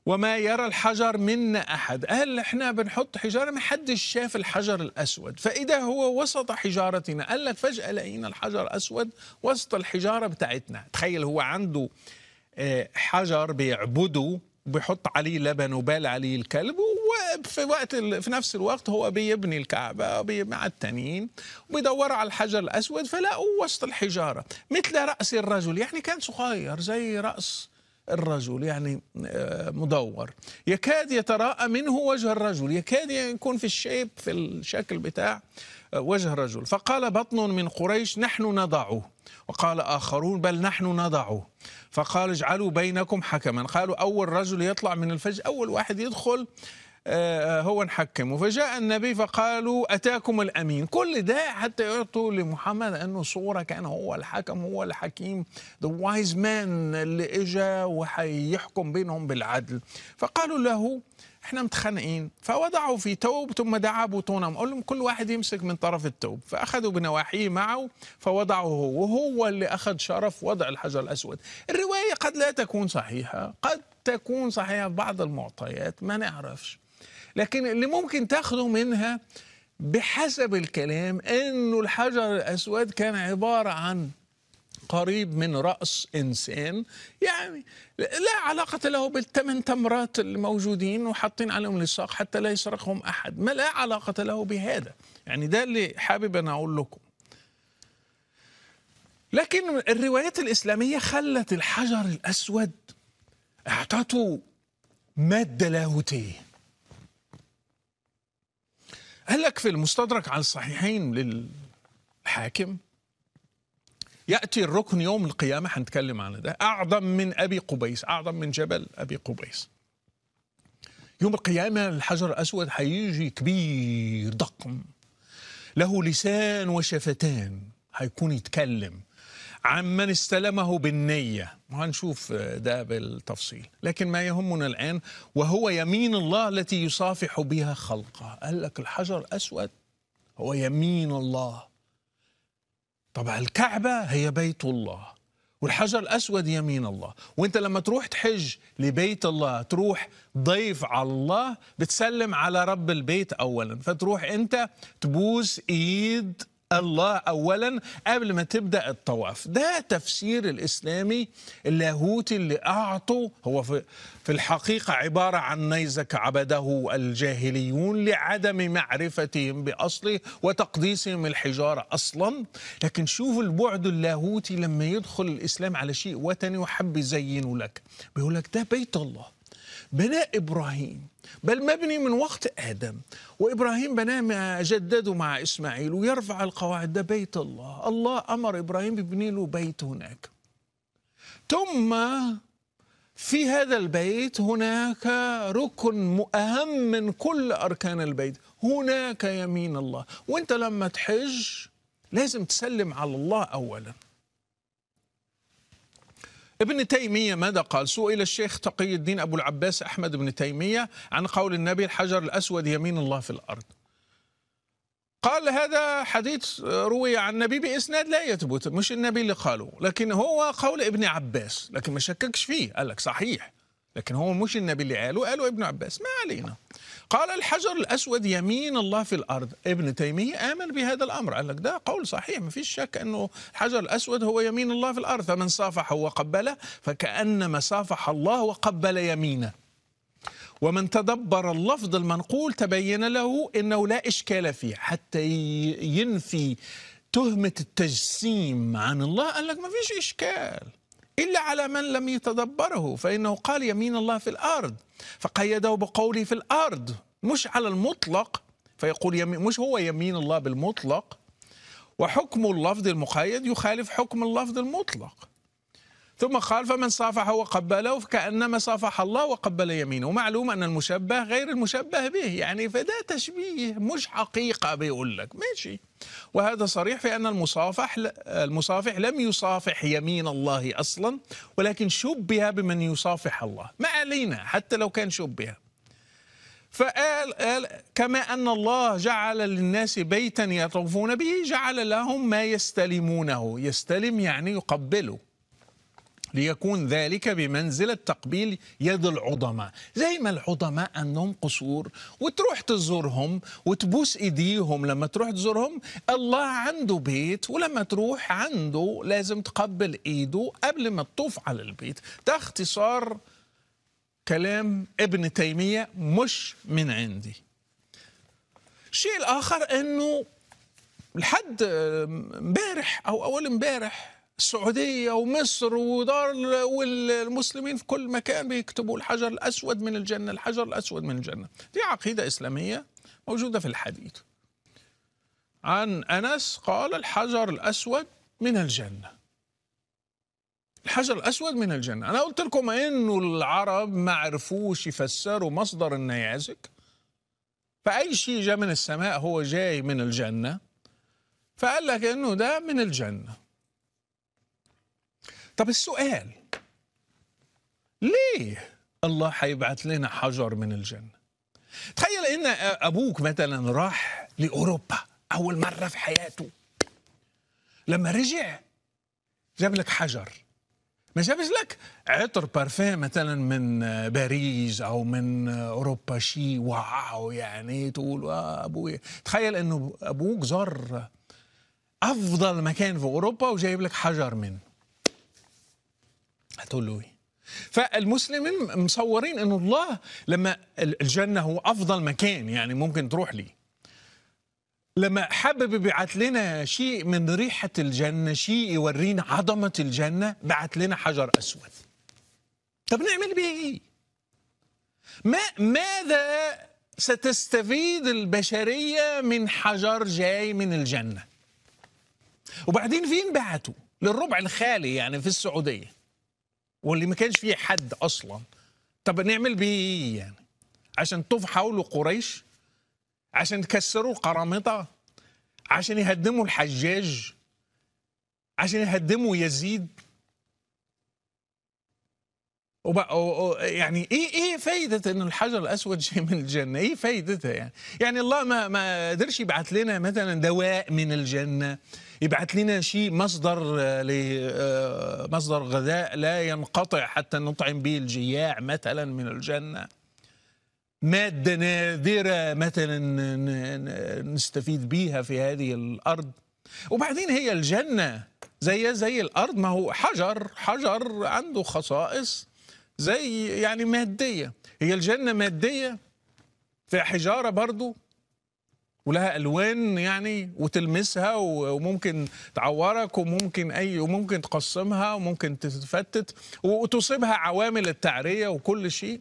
وما يرى الحجر منا أحد قال احنا بنحط حجارة ما حدش شاف الحجر الأسود فإذا هو وسط حجارتنا قال لك فجأة لقينا الحجر أسود وسط الحجارة بتاعتنا تخيل هو عنده آه، حجر بيعبده وبيحط عليه لبن وبال عليه الكلب وفي وقت ال- في نفس الوقت هو بيبني الكعبة وبي- مع التانيين وبيدوروا على الحجر الأسود فلاقوه وسط الحجارة مثل رأس الرجل يعني كان صغير زي رأس الرجل يعني آه، مدور يكاد يتراءى منه وجه الرجل يكاد يكون في الشيب في الشكل بتاع آه، وجه الرجل فقال بطن من قريش نحن نضعه وقال آخرون بل نحن نضعه فقال اجعلوا بينكم حكما قالوا أول رجل يطلع من الفجر أول واحد يدخل آه، هو نحكم فجاء النبي فقالوا أتاكم الأمين كل ده حتى يعطوا لمحمد أنه صورة كان هو الحكم هو الحكيم the wise man اللي إجا وحيحكم بينهم بالعدل فقالوا له احنا متخانقين فوضعوا في توب ثم دعا بطونهم قال لهم كل واحد يمسك من طرف التوب فاخذوا بنواحيه معه فوضعه هو وهو اللي اخذ شرف وضع الحجر الاسود الروايه قد لا تكون صحيحه قد تكون صحيحه في بعض المعطيات ما نعرفش لكن اللي ممكن تاخده منها بحسب الكلام انه الحجر الاسود كان عباره عن قريب من رأس إنسان يعني لا علاقة له بالثمان تمرات الموجودين وحاطين عليهم للساق حتى لا يسرقهم أحد ما لا علاقة له بهذا يعني ده اللي حابب أنا أقول لكم لكن الروايات الإسلامية خلت الحجر الأسود أعطته مادة لاهوتية قال لك في المستدرك على الصحيحين للحاكم ياتي الركن يوم القيامه هنتكلم عن ده اعظم من ابي قبيس اعظم من جبل ابي قبيس يوم القيامه الحجر الاسود هيجي كبير ضخم له لسان وشفتان هيكون يتكلم عمن استلمه بالنية وهنشوف ده بالتفصيل لكن ما يهمنا الآن وهو يمين الله التي يصافح بها خلقه قال لك الحجر الأسود هو يمين الله طبعا الكعبة هي بيت الله والحجر الأسود يمين الله وانت لما تروح تحج لبيت الله تروح ضيف على الله بتسلم على رب البيت أولا فتروح انت تبوس إيد الله اولا قبل ما تبدا الطواف ده تفسير الاسلامي اللاهوتي اللي اعطوا هو في في الحقيقه عباره عن نيزك عبده الجاهليون لعدم معرفتهم باصله وتقديسهم الحجاره اصلا لكن شوف البعد اللاهوتي لما يدخل الاسلام على شيء وثني وحب يزينه لك بيقول لك ده بيت الله بناء ابراهيم بل مبني من وقت ادم وابراهيم بناه مع جدده مع اسماعيل ويرفع القواعد ده بيت الله الله امر ابراهيم بيبني له بيت هناك ثم في هذا البيت هناك ركن اهم من كل اركان البيت هناك يمين الله وانت لما تحج لازم تسلم على الله اولا ابن تيمية ماذا قال؟ سئل الشيخ تقي الدين أبو العباس أحمد بن تيمية عن قول النبي الحجر الأسود يمين الله في الأرض قال هذا حديث روي عن النبي بإسناد لا يثبت مش النبي اللي قاله لكن هو قول ابن عباس لكن ما شككش فيه قال لك صحيح لكن هو مش النبي اللي قاله قاله ابن عباس ما علينا قال الحجر الأسود يمين الله في الأرض ابن تيمية آمن بهذا الأمر قال لك ده قول صحيح ما فيش شك أنه الحجر الأسود هو يمين الله في الأرض فمن صافحه وقبله فكأنما صافح الله وقبل يمينه ومن تدبر اللفظ المنقول تبين له انه لا اشكال فيه حتى ينفي تهمه التجسيم عن الله قال لك ما فيش اشكال الا على من لم يتدبره فانه قال يمين الله في الارض فقيده بقوله في الارض مش على المطلق فيقول يمين مش هو يمين الله بالمطلق وحكم اللفظ المقيد يخالف حكم اللفظ المطلق ثم قال فمن صافحه وقبله فكأنما صافح الله وقبل يمينه ومعلوم أن المشبه غير المشبه به يعني فده تشبيه مش حقيقة بيقول لك ماشي وهذا صريح في أن المصافح المصافح لم يصافح يمين الله أصلا ولكن شبه بمن يصافح الله ما علينا حتى لو كان شبه فقال قال كما أن الله جعل للناس بيتا يطوفون به جعل لهم ما يستلمونه يستلم يعني يقبله ليكون ذلك بمنزلة تقبيل يد العظماء زي ما العظماء عندهم قصور وتروح تزورهم وتبوس ايديهم لما تروح تزورهم الله عنده بيت ولما تروح عنده لازم تقبل ايده قبل ما تطوف على البيت ده اختصار كلام ابن تيمية مش من عندي الشيء الآخر أنه لحد امبارح أو أول امبارح السعودية ومصر ودار والمسلمين في كل مكان بيكتبوا الحجر الأسود من الجنة الحجر الأسود من الجنة دي عقيدة إسلامية موجودة في الحديث عن أنس قال الحجر الأسود من الجنة الحجر الأسود من الجنة أنا قلت لكم إنه العرب ما عرفوش يفسروا مصدر النيازك فأي شيء جاء من السماء هو جاي من الجنة فقال لك إنه ده من الجنة طب السؤال ليه الله حيبعت لنا حجر من الجنة تخيل ان ابوك مثلا راح لاوروبا اول مرة في حياته لما رجع جاب لك حجر ما جابش لك عطر بارفان مثلا من باريس او من اوروبا شيء واو يعني تقول آه ابوي تخيل انه ابوك زار افضل مكان في اوروبا وجايب لك حجر منه هتقول له ايه فالمسلمين مصورين انه الله لما الجنه هو افضل مكان يعني ممكن تروح ليه لما حابب يبعت لنا شيء من ريحه الجنه شيء يورينا عظمه الجنه بعت لنا حجر اسود طب نعمل بيه ايه ما ماذا ستستفيد البشريه من حجر جاي من الجنه وبعدين فين بعتوا للربع الخالي يعني في السعوديه واللي ما كانش فيه حد اصلا طب نعمل بيه ايه يعني عشان طوف حوله قريش عشان تكسروا القرامطه عشان يهدموا الحجاج عشان يهدموا يزيد وبقى يعني ايه ايه فايده ان الحجر الاسود شيء من الجنه؟ ايه فايدتها يعني؟ يعني الله ما ما قدرش يبعت لنا مثلا دواء من الجنه، يبعت لنا شيء مصدر مصدر غذاء لا ينقطع حتى نطعم به الجياع مثلا من الجنه. ماده نادره مثلا نستفيد بيها في هذه الارض. وبعدين هي الجنه زي زي الارض ما هو حجر حجر عنده خصائص زي يعني مادية هي الجنة مادية في حجارة برضو ولها ألوان يعني وتلمسها وممكن تعورك وممكن أي وممكن تقسمها وممكن تتفتت وتصيبها عوامل التعرية وكل شيء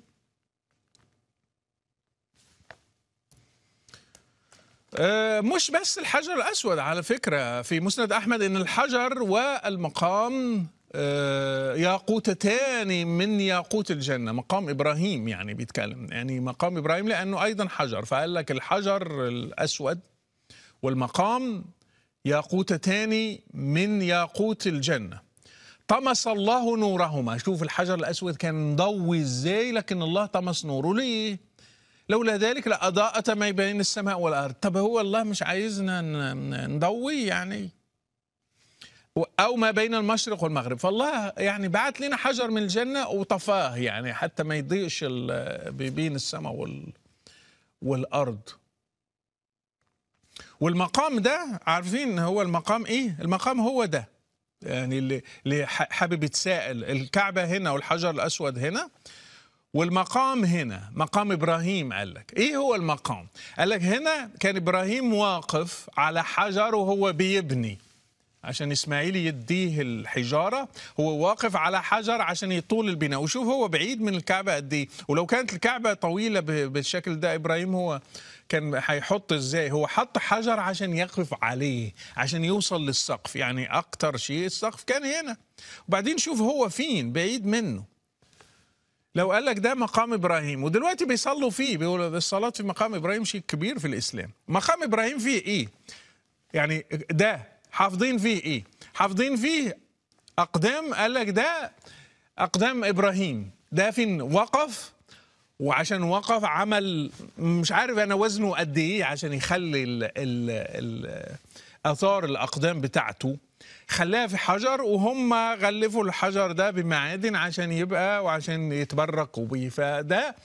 مش بس الحجر الأسود على فكرة في مسند أحمد إن الحجر والمقام ياقوتتان من ياقوت الجنة مقام إبراهيم يعني بيتكلم يعني مقام إبراهيم لأنه أيضا حجر فقال لك الحجر الأسود والمقام ياقوتتان من ياقوت الجنة طمس الله نورهما شوف الحجر الأسود كان مضوي إزاي لكن الله طمس نوره ليه لولا ذلك لأضاءت ما بين السماء والأرض طب هو الله مش عايزنا نضوي يعني أو ما بين المشرق والمغرب فالله يعني بعت لنا حجر من الجنة وطفاه يعني حتى ما يضيقش بين السماء وال والأرض والمقام ده عارفين هو المقام إيه المقام هو ده يعني اللي, اللي حابب يتساءل الكعبة هنا والحجر الأسود هنا والمقام هنا مقام إبراهيم قال لك إيه هو المقام قال لك هنا كان إبراهيم واقف على حجر وهو بيبني عشان اسماعيل يديه الحجاره هو واقف على حجر عشان يطول البناء وشوف هو بعيد من الكعبه قد ايه ولو كانت الكعبه طويله بالشكل ده ابراهيم هو كان هيحط ازاي هو حط حجر عشان يقف عليه عشان يوصل للسقف يعني اكتر شيء السقف كان هنا وبعدين شوف هو فين بعيد منه لو قال لك ده مقام ابراهيم ودلوقتي بيصلوا فيه بيقولوا الصلاه في مقام ابراهيم شيء كبير في الاسلام مقام ابراهيم فيه ايه يعني ده حافظين فيه ايه حافظين فيه اقدام قال لك ده اقدام ابراهيم ده فين وقف وعشان وقف عمل مش عارف انا وزنه قد ايه عشان يخلي ال ال ال اثار الاقدام بتاعته خلاها في حجر وهم غلفوا الحجر ده بمعادن عشان يبقى وعشان يتبركوا بيه فده